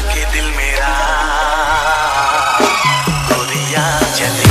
के दिल मेरा गोरियां चली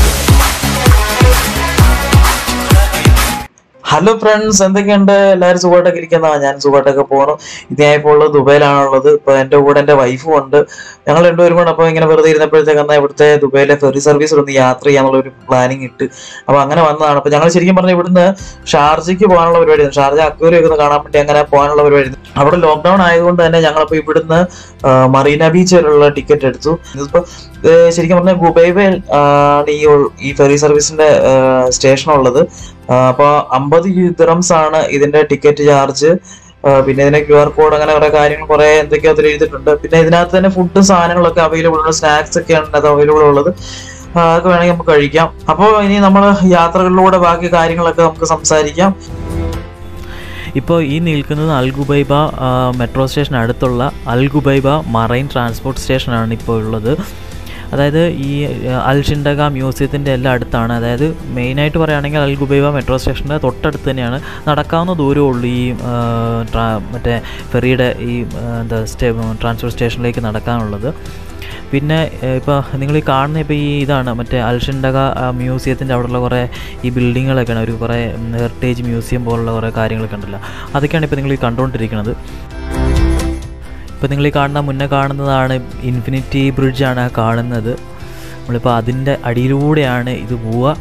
ഹലോ ഫ്രണ്ട്സ് എന്തൊക്കെയുണ്ട് എല്ലാവരും സുഖമായിട്ടൊക്കെ ഇരിക്കുന്ന ഞാൻ സുഖമായിട്ടൊക്കെ പോകണം ഇത് ഞാൻ ഇപ്പോൾ ഉള്ളത് ദുബൈയിലാണുള്ളത് ഇപ്പൊ എന്റെ കൂടെ എന്റെ വൈഫും ഉണ്ട് ഞങ്ങൾ രണ്ടുപേരും കൂടെ അപ്പോൾ ഇങ്ങനെ വെറുതെ ഇരുന്നപ്പോഴത്തേക്ക് എന്നാൽ ഇവിടുത്തെ ദുബൈയിലെ ഫെറി സർവീസിൽ ഒന്ന് യാത്ര ചെയ്യാന്നുള്ള ഒരു പ്ലാനിങ് ഇട്ട് അപ്പൊ അങ്ങനെ വന്നതാണ് അപ്പൊ ഞങ്ങൾ ശരിക്കും പറഞ്ഞാൽ ഇവിടുന്ന് ഷാർജയ്ക്ക് പോകാനുള്ള പരിപാടി ഷാർജ അക്വേറിയം ഒക്കെ ഒന്ന് കാണാൻ വേണ്ടി അങ്ങനെ പോകാനുള്ള പരിപാടി അവിടെ ലോക്ക്ഡൌൺ ആയതുകൊണ്ട് തന്നെ ഞങ്ങളിപ്പോൾ ഇവിടുന്ന് ആ, മറീന ബീച്ച് വരെയുള്ള ടിക്കറ്റ് എടുത്തു ഇതിപ്പോ ഏ, ശരിക്കും പറഞ്ഞാൽ ഗുബൈബയിൽ ആണ് ഈ ഉൾ- ഈ ഫെറി സർവീസിന്റെ സ്റ്റേഷൻ ഉള്ളത് അപ്പോൾ അമ്പത് ദിറംസ് ആണ് ഇതിന്റെ ടിക്കറ്റ് ചാർജ് പിന്നെ ഇതിന്റെ ക്യു ആർ കോഡ് അങ്ങനെ കുറെ കാര്യങ്ങൾ കുറെ എന്തൊക്കെയോ അതിൽ എഴുതിയിട്ടുണ്ട് പിന്നെ ഇതിനകത്ത് തന്നെ ഫുഡും സാധനങ്ങളൊക്കെ അവൈലബിൾ ഉണ്ട് സ്നാക്സ് ഒക്കെയാണ് ഇതിനകത്ത് അവൈലബിൾ ഉള്ളത് ആ, അതൊക്കെ വേണമെങ്കിൽ നമുക്ക് കഴിക്കാം അപ്പോൾ ഇനി നമ്മൾ യാത്രകളിലൂടെ ബാക്കി കാര്യങ്ങളൊക്കെ നമുക്ക് സംസാരിക്കാം ഇപ്പോൾ ഈ നിൽക്കുന്നത് അൽ ഗുബൈബ ആ, മെട്രോ സ്റ്റേഷൻ അടുത്തുള്ള അൽ ഗുബൈബ മറൈൻ ട്രാൻസ്പോർട്ട് സ്റ്റേഷനാണ് ഇപ്പോൾ ഉള്ളത് അതായത് ഈ ആ, അൽ ഷിൻഡഗ മ്യൂസിയത്തിൻ്റെ എല്ലാം അടുത്താണ് അതായത് മെയിനായിട്ട് പറയുകയാണെങ്കിൽ അൽ ഗുബൈബ മെട്രോ സ്റ്റേഷൻ്റെ തൊട്ടടുത്ത് തന്നെയാണ് നടക്കാവുന്ന ദൂരമേ ഉള്ളൂ ഈ ആ, ട്രാ മറ്റേ ഫെറിയുടെ ഈ ആ, എന്താ സ്റ്റേ ട്രാൻസ്പോർട്ട് സ്റ്റേഷനിലേക്ക് നടക്കാനുള്ളത് പിന്നെ ഇപ്പോൾ നിങ്ങൾ ഈ കാണുന്ന ഇപ്പോൾ ഈ ഇതാണ് മറ്റേ അൽഷിൻഡക മ്യൂസിയത്തിൻ്റെ അവിടെയുള്ള കുറേ ഈ ബിൽഡിങ്ങുകളൊക്കെയാണ് ഒരു കുറേ ഹെറിറ്റേജ് മ്യൂസിയം പോലുള്ള കുറേ കാര്യങ്ങളൊക്കെ ഉണ്ടല്ലോ അതൊക്കെയാണ് ഇപ്പോൾ നിങ്ങൾ ഈ കണ്ടുകൊണ്ടിരിക്കുന്നത് ഇപ്പോൾ നിങ്ങൾ ഈ കാണുന്ന മുന്നേ കാണുന്നതാണ് ഇൻഫിനിറ്റി ബ്രിഡ്ജാണ് ആ കാണുന്നത് നമ്മളിപ്പോൾ അതിൻ്റെ അടിയിലൂടെയാണ് ഇത് പോവുക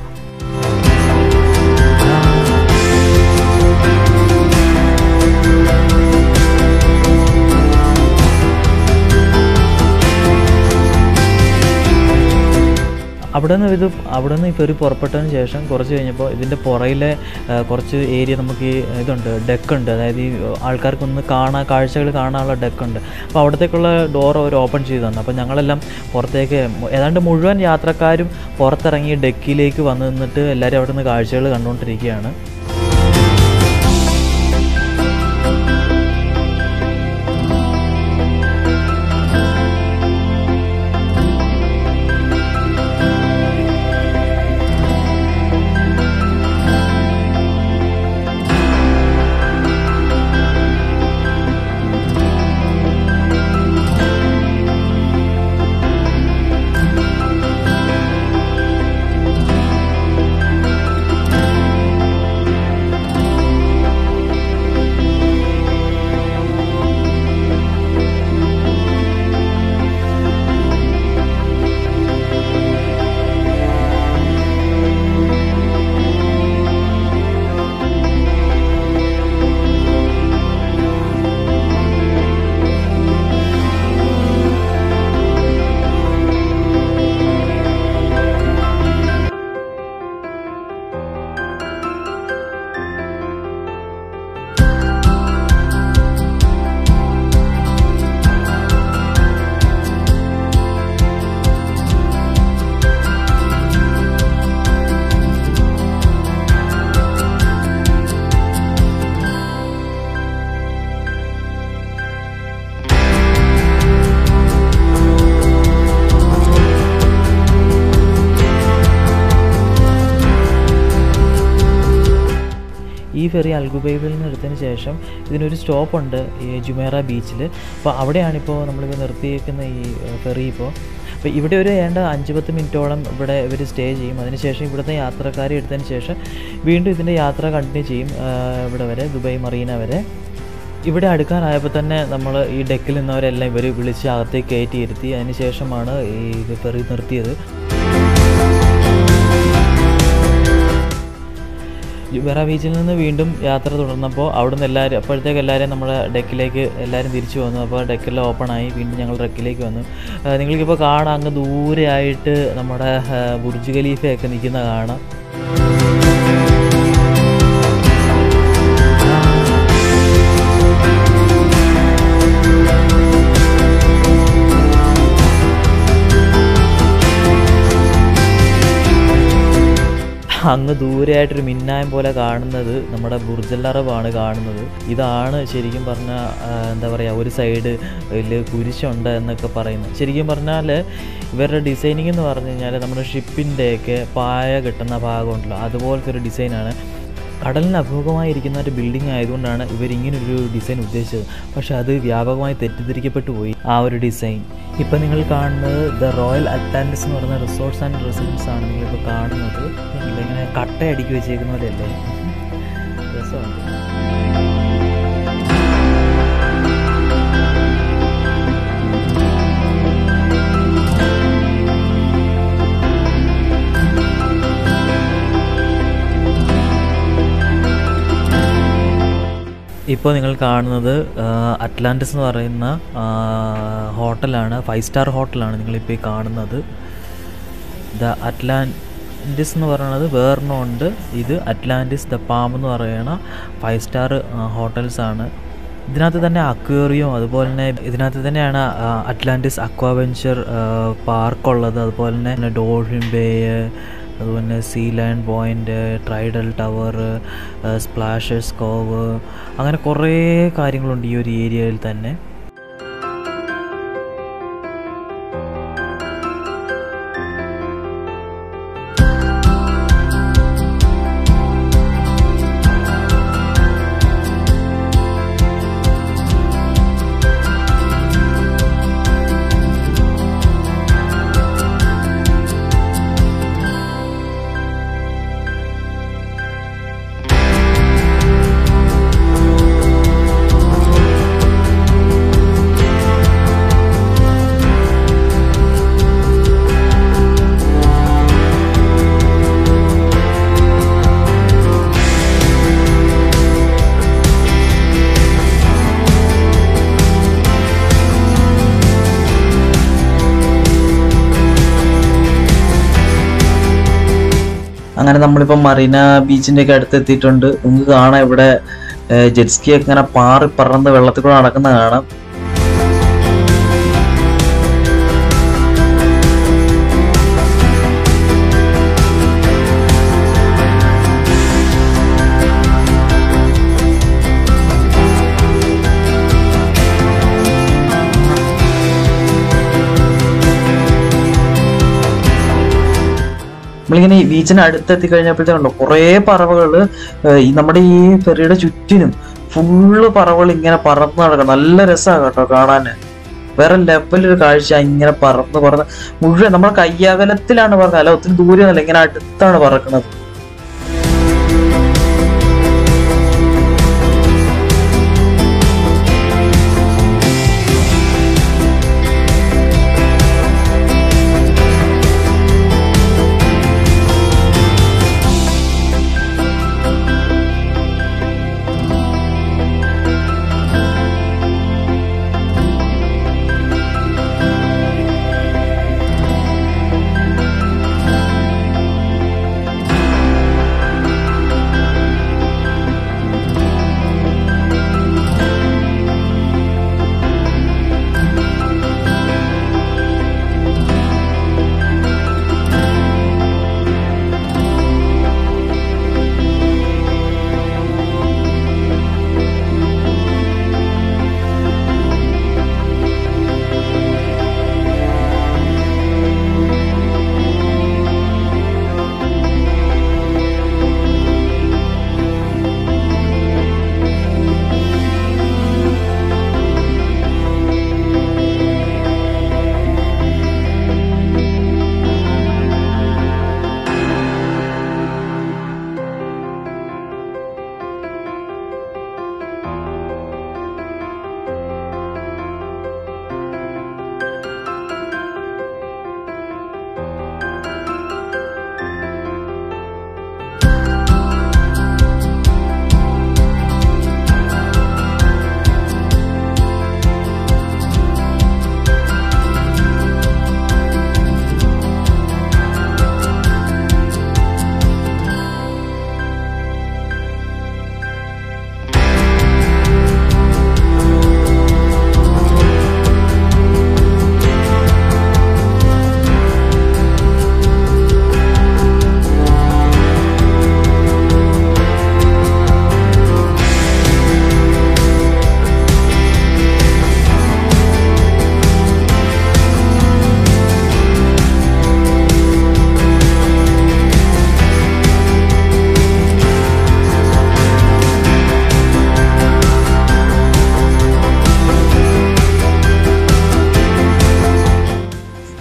അവിടെ നിന്ന് ഇത് അവിടെ നിന്ന് ഈ ഫെറി പുറപ്പെട്ടതിന് ശേഷം കുറച്ച് കഴിഞ്ഞപ്പോൾ ഇതിൻ്റെ പുറയിലെ ആ, കുറച്ച് ഏരിയ നമുക്ക് ഈ ഇതുണ്ട് ഡെക്കുണ്ട് അതായത് ഈ ആൾക്കാർക്കൊന്ന് കാണാൻ കാഴ്ചകൾ കാണാനുള്ള ഡെക്കുണ്ട് അപ്പോൾ അവിടത്തേക്കുള്ള ഡോർ അവർ ഓപ്പൺ ചെയ്ത് തന്നു അപ്പോൾ ഞങ്ങളെല്ലാം പുറത്തേക്ക് ഏതാണ്ട് മുഴുവൻ യാത്രക്കാരും പുറത്തിറങ്ങി ഡെക്കിലേക്ക് വന്ന് നിന്നിട്ട് എല്ലാവരും അവിടെ നിന്ന് കാഴ്ചകൾ കണ്ടുകൊണ്ടിരിക്കുകയാണ് ഈ ഫെറി അൽഗുബൈബിൽ നിന്ന് എടുത്തതിന് ശേഷം ഇതിനൊരു സ്റ്റോപ്പുണ്ട് ഈ ജുമേറ ബീച്ചിൽ അപ്പോൾ അവിടെയാണിപ്പോൾ നമ്മളിപ്പോൾ നിർത്തിയേക്കുന്ന ഈ ഏഹ്, ഫെറി ഇപ്പോൾ അപ്പോൾ ഇവിടെ ഒരു ഏണ്ട അഞ്ച് പത്ത് മിനിറ്റോളം ഇവിടെ ഇവർ സ്റ്റേ ചെയ്യും അതിനുശേഷം ഇവിടുത്തെ യാത്രക്കാരെ എടുത്തതിന് ശേഷം വീണ്ടും ഇതിൻ്റെ യാത്ര കണ്ടിന്യൂ ചെയ്യും ഏഹ്, ഇവിടെ വരെ ദുബായ് മറീന വരെ ഇവിടെ അടുക്കാനായപ്പോൾ തന്നെ നമ്മൾ ഈ ഡെക്കിൽ നിന്നവരെല്ലാം ഇവർ വിളിച്ച് അകത്തേക്ക് കയറ്റി ഇരുത്തി അതിന് ശേഷമാണ് ഈ ഇത് ഫെറി നിർത്തിയത് ജുബേറ ബീച്ചിൽ നിന്ന് വീണ്ടും യാത്ര തുടർന്നപ്പോൾ അവിടുന്ന് എല്ലാവരും അപ്പോഴത്തേക്ക് എല്ലാവരും നമ്മുടെ ഡെക്കിലേക്ക് എല്ലാവരും തിരിച്ചു വന്നു അപ്പോൾ ഡെക്കെല്ലാം ഓപ്പൺ ആയി വീണ്ടും ഞങ്ങൾ ഡെക്കിലേക്ക് വന്നു ആ, നിങ്ങൾക്കിപ്പോൾ കാണാം അങ്ങ് ദൂരെയായിട്ട് നമ്മുടെ ആ, ബുർജ് ഖലീഫയൊക്കെ നിൽക്കുന്ന കാണാം അങ്ങ് ദൂരെയായിട്ടൊരു മിന്നായം പോലെ കാണുന്നത് നമ്മുടെ ബുർജൽ അറബാണ് കാണുന്നത് ഇതാണ് ശരിക്കും പറഞ്ഞാൽ എന്താ പറയുക ഒരു സൈഡ് ഇതിൽ കുരിശുണ്ട് എന്നൊക്കെ പറയുന്നത് ശരിക്കും പറഞ്ഞാൽ ഇവരുടെ ഡിസൈനിങ് എന്ന് പറഞ്ഞു കഴിഞ്ഞാൽ നമ്മുടെ ഷിപ്പിൻ്റെയൊക്കെ പായ കിട്ടുന്ന ഭാഗമുണ്ടല്ലോ അതുപോലത്തെ ഒരു ഡിസൈനാണ് കടലിന് അഭിമുഖമായിരിക്കുന്ന ഒരു ബിൽഡിംഗ് ആയതുകൊണ്ടാണ് ഇവർ ഇങ്ങനൊരു ഡിസൈൻ ഉദ്ദേശിച്ചത് പക്ഷെ അത് വ്യാപകമായി തെറ്റിദ്ധരിക്കപ്പെട്ടു പോയി ആ ഒരു ഡിസൈൻ ഇപ്പം നിങ്ങൾ കാണുന്നത് ദ റോയൽ അറ്റ്ലാന്റിസ് എന്ന് പറയുന്ന റിസോർട്ട്സ് ആൻഡ് റെസിഡൻസ് ആണ് നിങ്ങളിപ്പോൾ കാണുന്നത് ഇങ്ങനെ കട്ട അടുക്കി വെച്ചേക്കുന്ന പോലെയല്ലേ രസമുണ്ട് ഇപ്പോൾ നിങ്ങൾ കാണുന്നത് ആ, അറ്റ്ലാന്റിസ് എന്ന് പറയുന്ന ആ, ഹോട്ടലാണ് ഫൈവ് സ്റ്റാർ ഹോട്ടലാണ് നിങ്ങളിപ്പോൾ ഈ കാണുന്നത് ദ അറ്റ്ലാന്റിസ് എന്ന് പറയുന്നത് വേറൊരെണ്ണമുണ്ട് ഇത് അറ്റ്ലാന്റിസ് ദ പാം എന്ന് പറയുന്ന ഫൈവ് സ്റ്റാർ ഹോട്ടൽസ് ആണ് ഇതിനകത്ത് തന്നെ അക്വേറിയം അതുപോലെ തന്നെ ഇതിനകത്ത് തന്നെയാണ് ആ, അറ്റ്ലാന്റിസ് അക്വാവെഞ്ചർ പാർക്കുള്ളത് അതുപോലെ തന്നെ ഡോൾഫിൻ ബേ അതുപോലെ തന്നെ Sea Line Point Trident Tower Splashers Cove അങ്ങനെ കുറേ കാര്യങ്ങളുണ്ട് ഈ ഒരു ഏരിയയിൽ തന്നെ അങ്ങനെ നമ്മളിപ്പോൾ മറീന ബീച്ചിന്റെ ഒക്കെ അടുത്ത് എത്തിയിട്ടുണ്ട് നിങ്ങൾക്ക് കാണാം ഇവിടെ ജെറ്റ്സ്കി ഒക്കെ ഇങ്ങനെ പാറി പറന്ന് വെള്ളത്തിൽ കൂടെ നടക്കുന്ന കാണാം നമ്മളിങ്ങനെ ഈ ബീച്ചിന് അടുത്തെത്തി കഴിഞ്ഞപ്പോഴത്തേക്കുണ്ടോ കുറേ പറവകൾ ഈ നമ്മുടെ ഈ ഫെറിയുടെ ചുറ്റിനും ഫുള്ള് പറവകൾ ഇങ്ങനെ പറന്ന് നടക്കണം നല്ല രസമാണ് കേട്ടോ കാണാന് വേറെ ലെവലൊരു കാഴ്ച ഇങ്ങനെ പറന്ന് പറന്ന് മുഴുവൻ നമ്മുടെ കയ്യകലത്തിലാണ് പറക്കുന്നത് അല്ല ഒത്തിരി ദൂരെയൊന്നുമല്ല ഇങ്ങനെ അടുത്താണ് പറക്കുന്നത്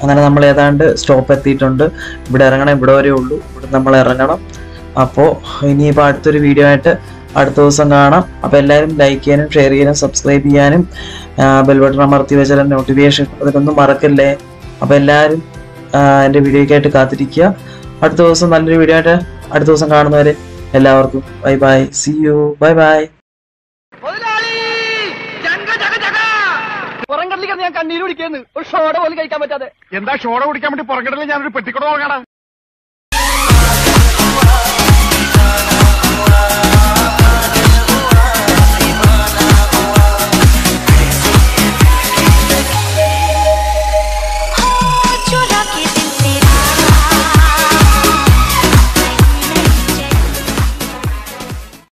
അങ്ങനെ നമ്മൾ ഏതാണ്ട് സ്റ്റോപ്പ് എത്തിയിട്ടുണ്ട് ഇവിടെ ഇറങ്ങണം ഇവിടെ വരെ ഉള്ളൂ ഇവിടെ നമ്മൾ ഇറങ്ങണം അപ്പോൾ ഇനിയിപ്പോൾ അടുത്തൊരു വീഡിയോ ആയിട്ട് അടുത്ത ദിവസം കാണാം അപ്പോൾ എല്ലാവരും ലൈക്ക് ചെയ്യാനും ഷെയർ ചെയ്യാനും സബ്സ്ക്രൈബ് ചെയ്യാനും ബെൽ ബട്ടൺ അമർത്തി വെച്ചാൽ നോട്ടിഫിക്കേഷൻ അതിനൊന്നും മറക്കല്ലേ അപ്പോൾ എല്ലാവരും ആ, എൻ്റെ വീഡിയോയ്ക്കായിട്ട് കാത്തിരിക്കുക അടുത്ത ദിവസം നല്ലൊരു വീഡിയോ ആയിട്ട് അടുത്ത ദിവസം കാണുന്നവരെ എല്ലാവർക്കും bye bye see you bye bye പുറം കടലിൽ ഞാൻ കണ്ണീര് കുടിക്കുന്നു ഒരു ഷോട പോലും കഴിക്കാൻ പറ്റാതെ എന്താ ഷോട കുടിക്കാൻ വേണ്ടി പുറകിടയിൽ ഞാനൊരു പെട്ടിക്കട തുടങ്ങണം